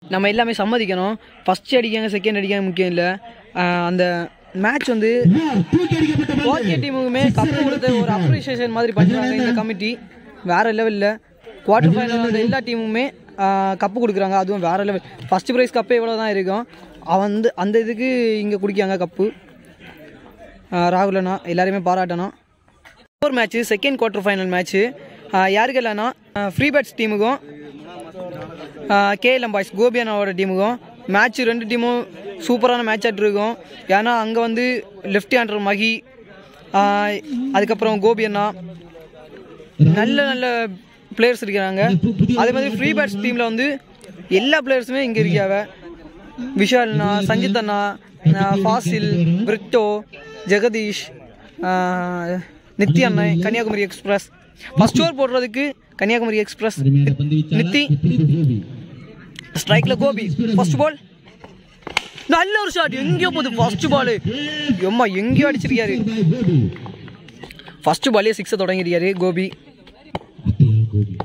நம்ம எல்லாமே சம்மதிக்கணும் first அடிக்காங்க second அடிக்காங்க முக்கியம் இல்லை அந்த மேட்ச் வந்து தூக்கி அடிக்கப்பட்ட ஓகே டீமுக்குமே கப்பு கொடுத்த ஒரு அப்ரிசியேஷன் மாதிரி பண்ணுறாங்க இந்த கமிட்டி வேற லெவலில் குவார்டர் ஃபைனல் வந்த எல்லா டீமுமே கப்பு கொடுக்குறாங்க அதுவும் வேற லெவல் ஃபர்ஸ்ட் ப்ரைஸ் கப்பே இவ்வளோ தான் இருக்கும் அவன் வந்து அந்த இதுக்கு இங்கே குடிக்காங்க கப்பு ராகுலண்ணா எல்லாரையுமே பாராட்டணும் ஒரு match second quarter final match யாருக்கு இல்லைன்னா ஃப்ரீ பேட்ஸ் டீமுக்கும் கேஎல்எம் பாய்ஸ் கோபியானாவோட டீமுக்கும் மேட்ச் ரெண்டு டீமும் சூப்பரான மேட்ச் ஆட்டு இருக்கும் ஏன்னா அங்கே வந்து லெஃப்ட் ஹேண்டர் மகி ஆஹ் அதுக்கப்புறம் கோபி அண்ணா நல்ல நல்ல பிளேயர்ஸ் இருக்கிறாங்க அதே மாதிரி ஃப்ரீ பேட்ஸ் டீமில் வந்து எல்லா பிளேயர்ஸுமே இங்கே இருக்காவ விஷால் அண்ணா சஞ்சித் அண்ணா ஆஹ் ஃபாசில் பிரிட்டோ ஜெகதீஷ் ஆஹ் நித்தி அண்ணன் கன்னியாகுமரி எக்ஸ்பிரஸ் ஃபர்ஸ்ட் ஓவர் போடுறதுக்கு கன்னியாகுமரி எக்ஸ்பிரஸ் அருமையான பந்து வீச்சாளர் நித்தி கோபி ஸ்ட்ரைக்ல கோபி ஃபர்ஸ்ட் பால் நல்ல ஒரு ஷாட் எங்கேயோ போகுது ஃபர்ஸ்ட் பால் எம்மா எங்கேயோ அடிச்சிருக்காரு by கோபி ஃபர்ஸ்ட் பாலே சிக்ஸை தொடங்கிருக்காரு கோபி அத்தியா கோபி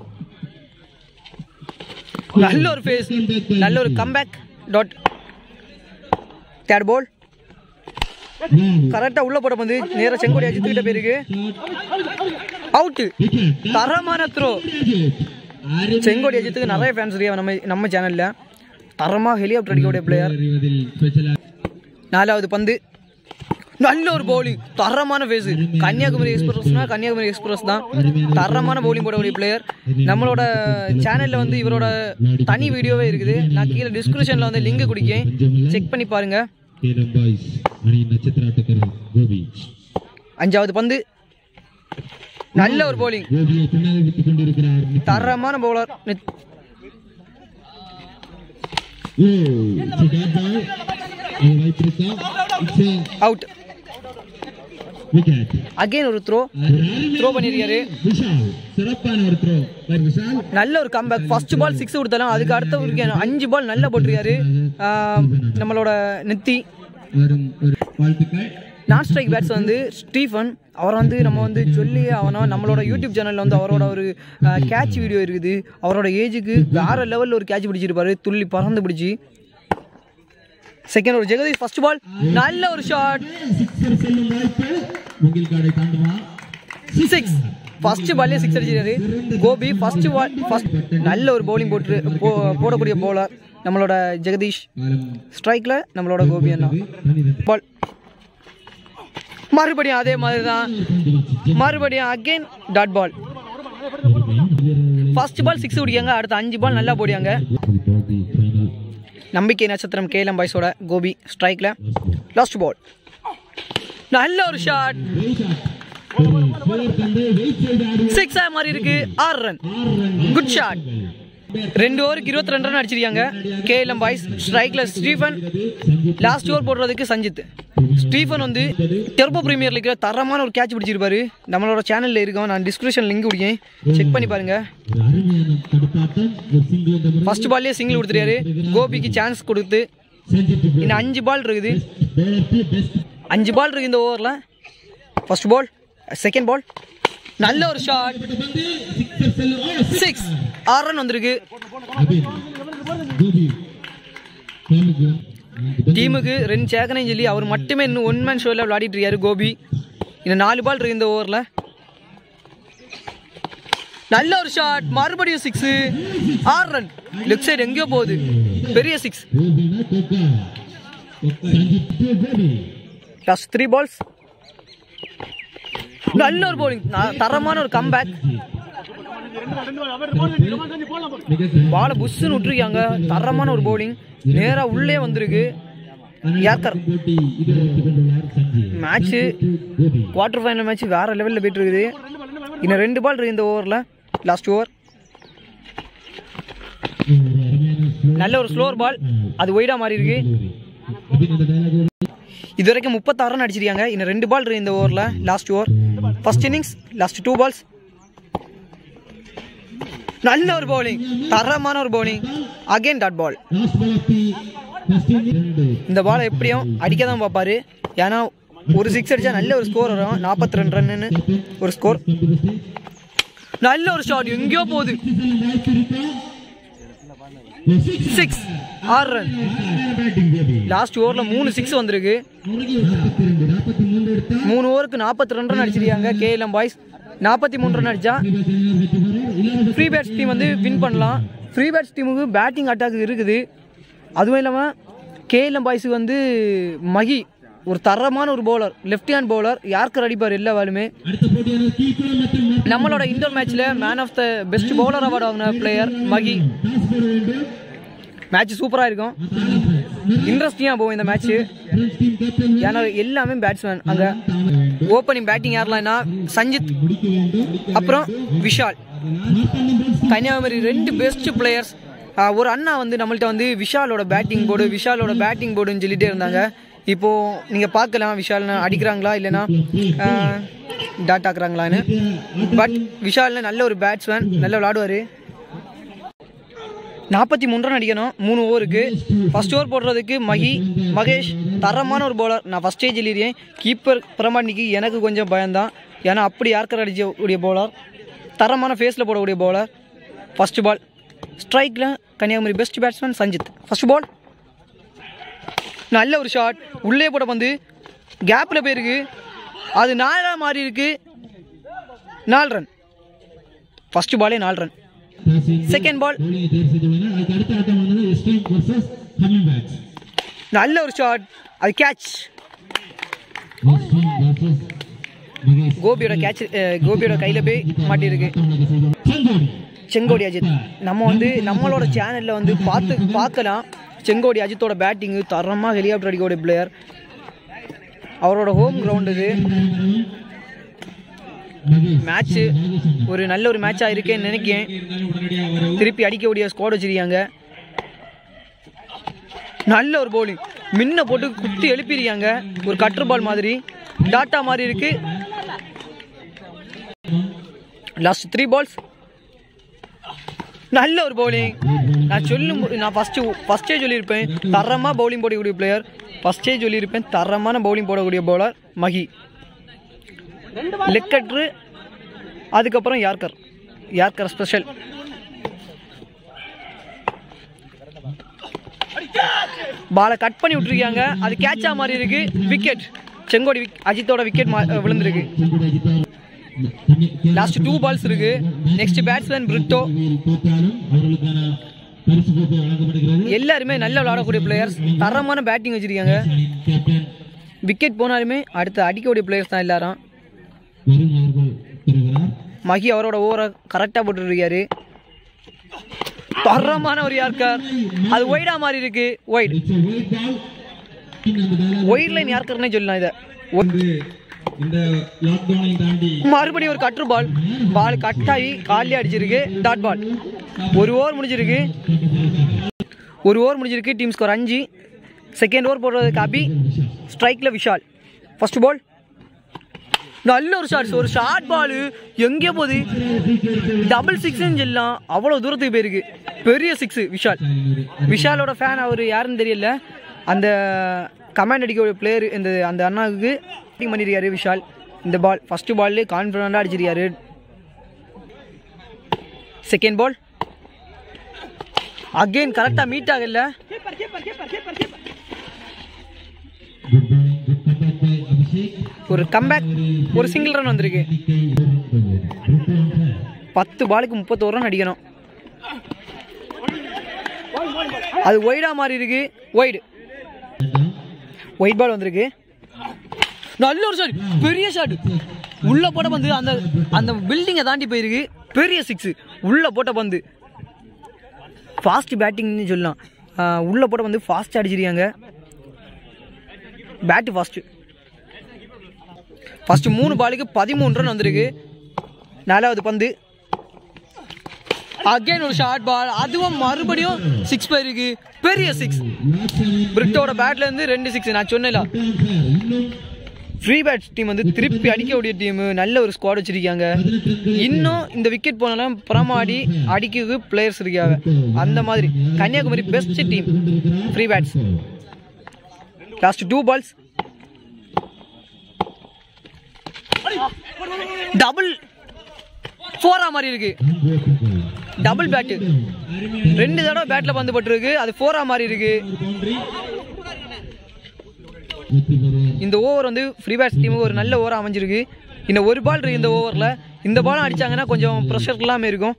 நல்ல ஒரு ஃபேஸ் நல்ல ஒரு comeback dot third ball Now, கரெக்டாக உள்ள போட வந்து நேராக செங்கோடி அஜித்துக்கிட்ட போயிருக்கு அவுட்டு wicket. தரமான த்ரோ அருமை செங்கோடி அஜித்துக்கு நிறைய ஃபேன்ஸ் இருக்கு நம்ம நம்ம சேனலில் தரமாக ஹெலிகாப்டர் அடிக்கக்கூடிய பிளேயர் அறிவதில் special ஆ- நாலாவது பந்து நல்ல ஒரு பவுலிங் தரமான ஃபேஸ் கன்னியாகுமரி எக்ஸ்பிரஸ்னா கன்னியாகுமரி எக்ஸ்பிரஸ் தான் தரமான பவுலிங் போடக்கூடிய பிளேயர் நம்மளோட சேனலில் வந்து இவரோட தனி வீடியோவே இருக்குது நான் கீழே டிஸ்கிரிப்ஷனில் வந்து லிங்க் குடிக்கேன் செக் பண்ணி பாருங்க கேலம் பாய்ஸ் அணியின் நட்சத்திர ஆட்டக்காரர் கோபி அஞ்சாவது பந்து நல்ல ஒரு பவுலிங் கோபியை பின்னால் விட்டுக் கொண்டிருக்கிறார் தரமான bowler oh it's a bad ball. அது வைத்திருக்கா இட்ஸ் அவுட் விக்கெட் அகைன் ஒரு த்ரோ த்ரோ பண்ணியிருக்காரு விஷால் சிறப்பான ஒரு த்ரோ பை விஷால் நல்ல ஒரு கம்பேக் ஃபர்ஸ்ட் பால் சிக்ஸ் கொடுத்தாலும் அதுக்கு அடுத்த ஒரு அஞ்சு பால் நல்லா போட்டிருக்காரு ஆஹ், நம்மளோட நித்தி வரும் ஒரு வாழ்த்துக்கள் நான் ஸ்ட்ரைக் பேட்ஸ் வந்து ஸ்டீஃபன் அவரை வந்து நம்ம வந்து சொல்லி அவனை நம்மளோட யூடியூப் சேனலில் வந்து அவரோட ஒரு கேட்ச் வீடியோ இருக்குது அவரோட ஏஜுக்கு வேற லெவலில் ஒரு கேட்ச் பிடிச்சிருப்பாரு துள்ளி பறந்து பிடிச்சி செகண்ட் ஒரு ஜெகதீஷ் ஃபர்ஸ்ட் பால் நல்ல ஒரு ஷாட் சிக்ஸர் செல்லும் வாய்ப்பு முகில் காடை தாண்டுமா சிக்ஸ் ஃபர்ஸ்ட் பால்லே சிக்ஸ் அடிச்சிருக்காரு கோபி ஃபர்ஸ்ட் பால் ஃபர்ஸ்ட் நல்ல ஒரு பவுலிங் போட்டு போ போடக்கூடிய பவுலர் நம்மளோட ஜெகதீஷ் காலம் ஸ்ட்ரைக்கில் நம்மளோட கோபி அண்ணா பன்னிரண்டு பால் மறுபடியும் அதே மாதிரி தான் மறுபடியும் again dot ball first ball six பிடிக்காங்க அடுத்த அஞ்சு பால் நல்லா போடியாங்க கோபி ஃபைனல் நம்பிக்கை நட்சத்திரம் கேலம் பாய்ஸோட கோபி ஸ்ட்ரைக்கில் லாஸ்ட் பால் நல்ல ஒரு ஷாட் ஒரு ஸ்கோர் பந்து வெயிட் செய்து ஆடுவோம் சிக்ஸாக மாதிரி இருக்கு ஆறு ரன் குட் ஷாட் ரெண்டு ஓவருக்கு இருபத்தி ரெண்டு ரன் அடிச்சிருக்காங்க கேஎல்எம் பாய்ஸ் ஸ்ட்ரைக்ல ஸ்டீஃபன் லாஸ்ட் ஓவர் போடுறதுக்கு சஞ்சித் ஸ்டீஃபன் வந்து டெர்போ பிரீமியர் லீக்ல தரமான ஒரு கேட்ச் பிடிச்சிருப்பாரு நம்மளோட சேனல்ல இருக்கோம் நான் டிஸ்கிரிப்ஷன் லிங்க் கொடுக்கேன் செக் பண்ணி பாருங்க ஒரு அருமையான தடுப்பாட்டம் ஒரு சிங்கிள் இந்த முறை ஃபர்ஸ்ட் பால்லே சிங்கிள் கொடுத்துருக்காரு கோபிக்கு சான்ஸ் கொடுத்து செஞ்சுட்டு இன்னும் அஞ்சு பால் இருக்குது bowler to best அஞ்சு பால் இருக்கு இந்த ஓவரில் ஃபர்ஸ்ட் பால் செகண்ட் பால் நல்ல ஒரு ஷாட் பந்து சிக்ஸர் செல்லும் ஓ சிக்ஸ் ஆறு ரன் வந்திருக்கு அபின் கோபி காமுக்கு டீமுக்கு ரெண்டு சேக்கனையும் சொல்லி அவர் மட்டுமே இன்னும் ஒன் மேன் ஷோவில் விளையாடிட்டு இருக்காரு கோபி இன்னும் நாலு பால் இருக்கு இந்த ஓவரில் நல்ல ஒரு ஷாட் மறுபடியும் சிக்ஸ் ஆறு ரன் லெஃப்ட் சைடு எங்கேயோ போகுது பெரிய சிக்ஸ் கோபினா கோகா Sanjith to Gopi last three balls நல்ல ஒரு bowling ந- தரமான ஒரு கம்பேக் மிக சிறந்த பாலை புஷ்ஷுன்னு விட்டுருக்காங்க தரமான ஒரு bowling நேரா உள்ளே வந்திருக்கு யாக்கர் போட்டி இது வைத்துக் கொண்டுள்ளார் Sanjeev match Gopi quarter final match வேற லெவலில் போயிட்டு இருக்குது இன்னும் ரெண்டு பால் இருக்கு இந்த ஓவரில் லாஸ்ட் ஓவர் ஒரு அருமையான slow நல்ல ஒரு ஸ்லோர் பால் அது ஒய்டா மாறி இருக்கு delivery. அபின் இந்த dialogue ஒரு இது வரைக்கும் முப்பத்தாறு ரன் அடிச்சிருக்காங்க இன்னும் ரெண்டு பால் இருக்கு இந்த ஓவரில் last over first innings last two balls நல்ல ஒரு பவுலிங் தரமான ஒரு bowling again dot ball last ball of the first inning. இரண்டு இந்த பாலை எப்படியும் அடிக்க தான் பார்ப்பாரு ஏன்னா ஒரு சிக்ஸ் அடிச்சா நல்ல ஒரு ஸ்கோர் வரும் நாற்பத்தி ரெண்டு ரன்னு ஒரு score come to the stage. நல்ல ஒரு ஷாட் எங்கேயோ போகுது செல்லும் வாய்ப்பு இருக்கா சிக்ஸ் ஆறு ரன் பேட்டிங் கோபி லாஸ்ட் ஓவரில் மூணு சிக்ஸ் வந்திருக்கு நாற்பத்தி ரெண்டு நாற்பத்தி மூன்று எடுத்தா மூணு ஓவருக்கு நாற்பத்தி ரெண்டு ரன் அடிச்சிருக்காங்க கேஎல்எம் பாய்ஸ் நாற்பத்தி மூணு ரன் அடிச்சா ஃப்ரீ பேட்ஸ் டீம் வந்து வின் பண்ணலாம் ஃப்ரீ பேட்ஸ் டீமுக்கு பேட்டிங் அட்டாக் இருக்குது அதுவும் இல்லாமல் கேஎல்எம் பாய்ஸுக்கு வந்து மகி ஒரு தரமான ஒரு bowler left hand bowler yorker அடிப்பார் எல்லா வேலுமே அடுத்த போட்டியான கீக்குளம் மற்றும் நம்மளோட இண்டோர் மேட்ச்சில் man of the best bowler award வாங்கின பிளேயர் மகி டாஸ் போட வேண்டும் மேட்ச் சூப்பராக இருக்கும் இன்ட்ரெஸ்டிங்காக போகும் இந்த மேட்ச்சு ஃப்ரெண்ட்ஸ் டீம் கேப்டன் ஏன்னா எல்லாமே பேட்ஸ்மேன் அங்கே ஓப்பனிங் பேட்டிங் யாரெல்லாம்னா சஞ்சித் முடிக்க வேண்டும் அப்புறம் விஷால் மார்த்தாண்டம் ஃப்ரெண்ட்ஸ் கன்னியாகுமரி ரெண்டு பெஸ்ட் பிளேயர்ஸ் ஒரு அண்ணா வந்து நம்மள்ட்ட வந்து விஷாலோட பேட்டிங் போர்டு விஷாலோட பேட்டிங் போர்டுன்னு சொல்லிட்டே இருந்தாங்க இப்போ நீங்கள் பார்க்கலாம் விஷால் அடிக்கிறாங்களா இல்லைன்னா டாட் ஆக்குறாங்களான்னு பட் விஷால்னு நல்ல ஒரு பேட்ஸ்மேன் நல்லா விளாடுவார் நாற்பத்தி மூணு ரன் அடிக்கணும் மூணு ஓவருக்கு ஃபர்ஸ்ட் ஓவர் போடுறதுக்கு மகி மகேஷ் தரமான ஒரு பவுலர் நான் ஃபஸ்ட்டே சொல்லிடுறேன் கீப்பர் பிரமாணிக்கு எனக்கு கொஞ்சம் பயம்தான் ஏன்னா அப்படி யார்க்கர் அடிக்கக்கூடிய பவுலர் தரமான ஃபேஸில் போடக்கூடிய பவுலர் ஃபர்ஸ்ட் பால் ஸ்ட்ரைக்கில் Kanyakumari best batsman Sanjith first ball நல்ல ஒரு ஷாட் உள்ளே போட வந்து கேப்பில் போயிருக்கு அது நாலாக மாறி இருக்கு நாலு ரன் ஃபர்ஸ்ட் பாலே நாலு ரன் செகண்ட் பால் bowling தேர்வு செய்துள்ளனர் அதுக்கு அடுத்த ஆட்டம் வந்தது எஸ்டிஎம் வர்சஸ் ஹம்மிங் பேட்ஸ் நல்ல ஒரு ஷாட் அது கேட்ச் எஸ்டிஎம் வர்சஸ் மகேஷ் கோபியோட கேட்ச் கோபியோட கையில் போய் மாட்டியிருக்கு ஆட்டமாக செய்தோம் செங்கோடி செங்கோடி அஜித் நம்ம வந்து நம்மளோட சேனலில் வந்து பார்த்து பார்க்கலாம் செங்கோடி அஜித்தோட பேட்டிங்கு தரமாக ஹெலிகாப்டர் அடிக்கக்கூடிய பிளேயர் அவரோட ஹோம் கிரவுண்ட் இது மகேஷ் மேட்ச்சு ஒரு நல்ல ஒரு மேட்சாக இருக்கேன்னு நினைக்கிறேன் திருப்பி அடிக்கக்கூடிய ஸ்குவாட் வச்சிருக்காங்க நல்ல ஒரு பவுலிங் மின்ன போட்டு குத்தி எழுப்பியிருக்காங்க ஒரு கட்டர் பால் மாதிரி டாட்டா மாதிரி இருக்கு லாஸ்ட் த்ரீ பால்ஸ் நல்ல ஒரு பவுலிங் நான் சொல்லும் போ- நான் ஃபஸ்ட்டு ஃபஸ்ட்டே சொல்லியிருப்பேன் தரமாக பவுலிங் போடக்கூடிய பிளேயர் ஃபஸ்ட்டே சொல்லியிருப்பேன் தரமான பவுலிங் போடக்கூடிய பவுலர் மகி லெக்கட்ரு அதுக்கப்புறம் யார்கர் யார்கர் ஸ்பெஷல் பாலை கட் பண்ணி விட்டுருக்காங்க அது கேட்சா மாதிரி இருக்கு விக்கெட் செங்கோடி wick- அஜித்தோட விக்கெட் விழுந்திருக்கு செங்கோடி அஜித்தா லாஸ்ட் டூ பால்ஸ் இருக்கு நெக்ஸ்ட் பேட்ஸ்மேன் பிரிட்டோ தோற்றாலும் அவர்களுக்கான பரிசு கோப்பை வழங்கப்படுகிறது எல்லாருமே நல்ல விளையாடக்கூடிய பிளேயர்ஸ் தரமான பேட்டிங் வச்சிருக்காங்க கேப்டன் விக்கெட் போனாலுமே அடுத்து அடிக்கக்கூடிய பிளேயர்ஸ் தான் எல்லாரும் வருண் அவர்கள் பெறுகிறார் மகி அவரோட ஓவரை கரெக்டாக போட்டுருக்காரு தரமான ஒரு யார்கர் அது ஒய்டா மாதிரி இருக்கு white It's a white ball. பின் அந்த ball ஒயிட் லைன் யார்கர்னே சொல்லலாம் இதை வந்து இந்த லாக்டவுனை தாண்டி மறுபடியும் ஒரு கட்ரு பால் பால் கட் ஆகி காலிலே அடிச்சிருக்கு டாட் பால் ஒரு ஓவர் முடிஞ்சிருக்கு ஒரு ஓவர் முடிஞ்சிருக்கு டீம் ஸ்கோர் அஞ்சு செகண்ட் ஓவர் போடுறதுக்கு அபி ஸ்ட்ரைக்கில் விஷால் ஃபர்ஸ்ட் பால் நல்ல ஒரு ஷாட் ஒரு ஷார்ட் பால் எங்கே போகுது டபுள் சிக்ஸ்ன்னு சொல்லலாம் அவ்வளோ தூரத்துக்கு போயிருக்கு பெரிய சிக்ஸ் விஷால் விஷாலோட ஃபேன் அவர் யாருன்னு தெரியல அந்த கமாண்ட் அடிக்க பிளேயர் இந்த அந்த அண்ணாவுக்கு batting பண்ணியிருக்காரு விஷால் இந்த பால் ஃபர்ஸ்ட் பால்லே கான்ஃபிடண்டாக அடிச்சிருக்காரு செகண்ட் பால் அகெயின் கரெக்டாக மீட் ஆகல good bowling, good comeback by Abhishek ஒரு கம்பேக் ஒரு சிங்கிள் ரன் வந்திருக்கு பத்து பாலுக்கு முப்பத்தோரு ரன் அடிக்கணும் அது ஒய்டா மாதிரி இருக்கு ஒய்டு ஒயிட் பால் வந்திருக்கு நல்ல ஒரு ஷாட் பெரிய ஷாட் உள்ள போட்ட பந்து அந்த அந்த பில்டிங்கை தாண்டி போயிருக்கு பெரிய சிக்ஸ் உள்ள போட்ட பந்து ஃபாஸ்ட் பேட்டிங்னு சொல்லலாம் ஆஹ் உள்ள போட்ட பந்து ஃபாஸ்ட் அடிச்சிருக்காங்க பேட்டு ஃபாஸ்ட்டு ஃபர்ஸ்ட் மூணு பாலுக்கு பதிமூணு ரன் வந்திருக்கு நாலாவது பந்து அகைன் ஒரு ஷார்ட் பால் அதுவும் மறுபடியும் சிக்ஸ் போயிருக்கு பெரிய சிக்ஸ் பிரிட்டோட பேட்ல இருந்து ரெண்டு சிக்ஸ் நான் சொன்னேன்ல இன்னும் ஃப்ரீ பேட்ஸ் டீம் வந்து திருப்பி அடிக்கக்கூடிய டீம் நல்ல ஒரு ஸ்குவாட் வச்சிருக்காங்க இன்னும் இந்த விக்கெட் போனாலும் பிரமாடி அடிக்கிறது பிளேயர்ஸ் இருக்காங்க அந்த மாதிரி Kanyakumari best team free bats last two balls double ஃபோரா மாதிரி இருக்கு டபுள் பேட்டு ரெண்டு தடவை பேட்டில் பந்து பட்டிருக்கு அது ஃபோரா மாதிரி இருக்கு பவுண்டரி வெற்றி பெறுவார் இந்த ஓவர் வந்து ஃப்ரீ பேட்ஸ் டீமுக்கு ஒரு நல்ல ஓவர் அமைஞ்சிருக்கு இன்னும் ஒரு பால் இருக்கு இந்த ஓவரில் இந்த பாலும் அடிச்சாங்கன்னா கொஞ்சம் ப்ரெஷர் இல்லாமல் இருக்கும்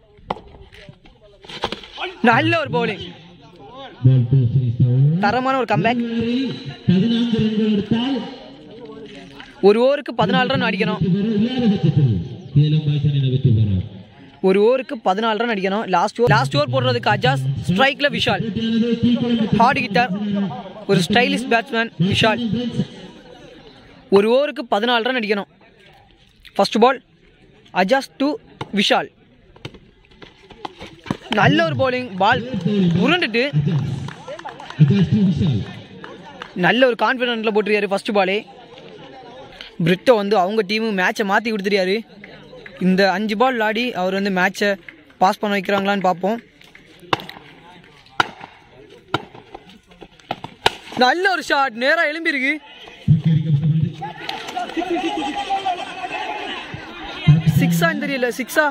நல்ல ஒரு bowling ball to finish over தரமான ஒரு கம்பேக் பதினான்கு ரன்கள் எடுத்தால் ஒரு ஓவருக்கு பதினாலு ரன் அடிக்கணும் வெற்றி பெறும் இல்லாத பட்சத்தில் சேலம் பாய்ஸ் அணியினர் வெற்றி பெறார் ஒரு ஓவருக்கு பதினாலு ரன் அடிக்கணும் லாஸ்ட் ஓவர் லாஸ்ட் ஓவர் போடுறதுக்கு அஜாஸ் ஸ்ட்ரைக்கில் விஷால் போட்டியானது தீக்குளம் ஹார்ட் கிட்டார் ஒரு ஸ்டைலிஷ் பேட்ஸ்மேன் விஷால் ஒரு ஓவருக்கு பதினாலு ரன் அடிக்கணும் first ball Ajaz to Vishal நல்ல ஒரு bowling பால் உருண்டுட்டு அஜாஸ் டு விஷால் நல்ல ஒரு கான்ஃபிடென்ட்டில் போட்டிருக்காரு ஃபர்ஸ்ட் பாலே பிரிட்டோ வந்து அவங்க டீமு மேட்சை மாற்றி கொடுத்துருக்காரு இந்த அஞ்சு பால் விளாடி அவர் வந்து மேட்சை பாஸ் பண்ண வைக்கிறாங்களான்னு பார்ப்போம் நல்ல ஒரு ஷாட் நேராக எழும்பியிருக்கு சிக்ஸான்னு தெரியல சிக்ஸா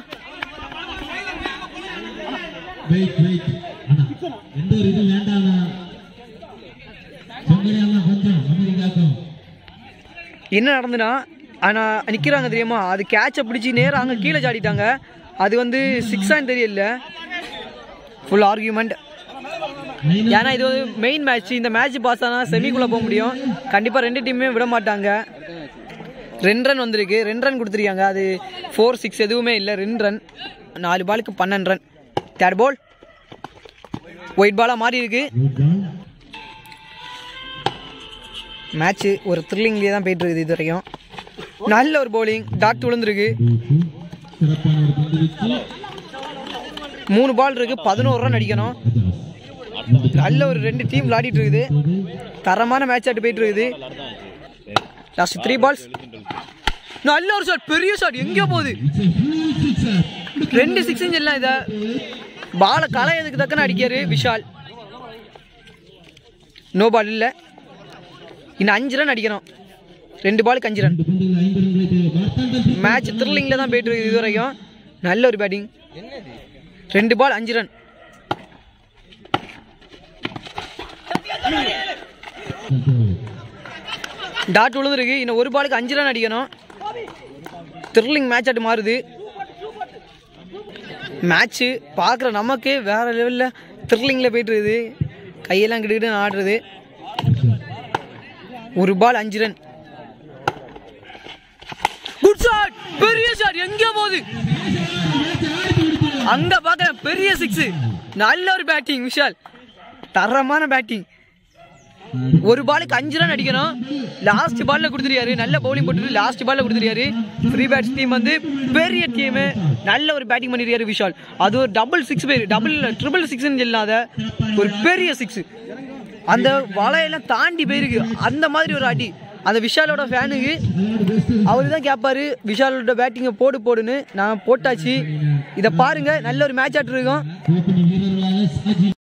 வெயிட் வெயிட் அண்ணா எந்த ஒரு இது வேண்டாம்ண்ணா செங்கடையெல்லாம் கொஞ்சம் அமைதி காக்கும் என்ன நடந்துன்னா ஆனால் நிற்கிறாங்க தெரியுமா அது கேட்சை பிடிச்சி நேராக அங்கே கீழே சாடிட்டாங்க அது வந்து சிக்ஸான்னு தெரியல ஃபுல் ஆர்கியூமெண்ட் ஏன்னா இது வந்து மெயின் மேட்ச் இந்த மேட்ச் பாஸ் ஆனால் செமிக்குள்ளே போக முடியும் கண்டிப்பாக ரெண்டு டீமுமே விட மாட்டாங்க ரெண்டு ரன் வந்திருக்கு ரெண்டு ரன் கொடுத்துருக்காங்க அது ஃபோர் சிக்ஸ் எதுவுமே இல்லை ரெண்டு ரன் நாலு பாலுக்கு பன்னெண்டு ரன் தேர்ட் பால் ஒயிட் பாலாக மாறி இருக்கு வெயிட் பால் மேட்ச்சு ஒரு த்ரில்லிங்லேயே தான் போயிட்டு இருக்குது இது வரைக்கும் நல்ல ஒரு bowling டாட் விழுந்திருக்கு தூக்கி சிறப்பான ஒரு பந்து வீச்சு மூணு பால் இருக்கு பதினோரு ரன் அடிக்கணும் அஜாஸ் நல்ல ஒரு ரெண்டு டீம் விளையாடிட்டு இருக்குது தரமான மேட்ச் ஆட்டு போயிட்டு இருக்குது லாஸ்ட் த்ரீ பால்ஸ் நல்ல ஒரு ஷாட் பெரிய ஷாட் எங்கேயோ போகுது இட்ஸ் a huge sixer ரெண்டு சிக்ஸ் எல்லாம் இதை பாலை களையதுக்கு தக்கன அடிக்காரு விஷால் நோ பால் இல்லை இன்னும் அஞ்சு ரன் அடிக்கணும் ரெண்டு பாலுக்கு அஞ்சு ரன் ரெண்டு பந்துகள் ஐந்து ரன்களை தேவை மார்த்தாண்டம் மேட்ச் த்ரில்லிங்கில் தான் போயிட்டு இருக்குது இது வரைக்கும் நல்ல ஒரு பேட்டிங் ரெண்டு பால் அஞ்சு ரன் டாட் விழுந்துருக்கு இன்னும் ஒரு பாலுக்கு அஞ்சு ரன் அடிக்கணும் த்ரில்லிங் மேட்ச் ஆட்டு மாறுது மேட்ச்சு பார்க்குற நமக்கு வேற லெவலில் த்ரில்லிங்கில் போயிட்டு இருக்குது கையெல்லாம் கிட்டுக்கிட்டு ஆடுறது ஒரு பால் அஞ்சு ரன் குட் ஷாட் பெரிய ஷாட் எங்க போகுது அங்க பாக்குறேன் பெரிய சிக்ஸ் நல்ல ஒரு பேட்டிங் விஷால் தரமான பேட்டிங் ஒரு பாலுக்கு அஞ்சு ரன் அடிக்கணும் லாஸ்ட் பால்ல கொடுத்துருக்காரு நல்ல பவுலிங் போட்டு லாஸ்ட் பால்ல கொடுத்துருக்காரு ஃப்ரீ பேட்ஸ் டீம் வந்து பெரிய டீம் நல்ல ஒரு பேட்டிங் பண்ணிருக்காரு விஷால் அது ஒரு டபுள் சிக்ஸ் பேர் டபுள் ட்ரிபிள் சிக்ஸ் இல்லாத ஒரு பெரிய சிக்ஸ் அந்த வலையெல்லாம் தாண்டி போயிருக்கு அந்த மாதிரி ஒரு அடி அந்த விஷாலோட ஃபேனுக்கு அவரு தான் கேட்பாரு விஷாலோட பேட்டிங்கை போடு போடுன்னு நான் போட்டாச்சு இதை பாருங்க நல்ல ஒரு மேட்ச் ஆட்டு இருக்கோம் ஓப்பனிங் வீரர்களாக சாஜி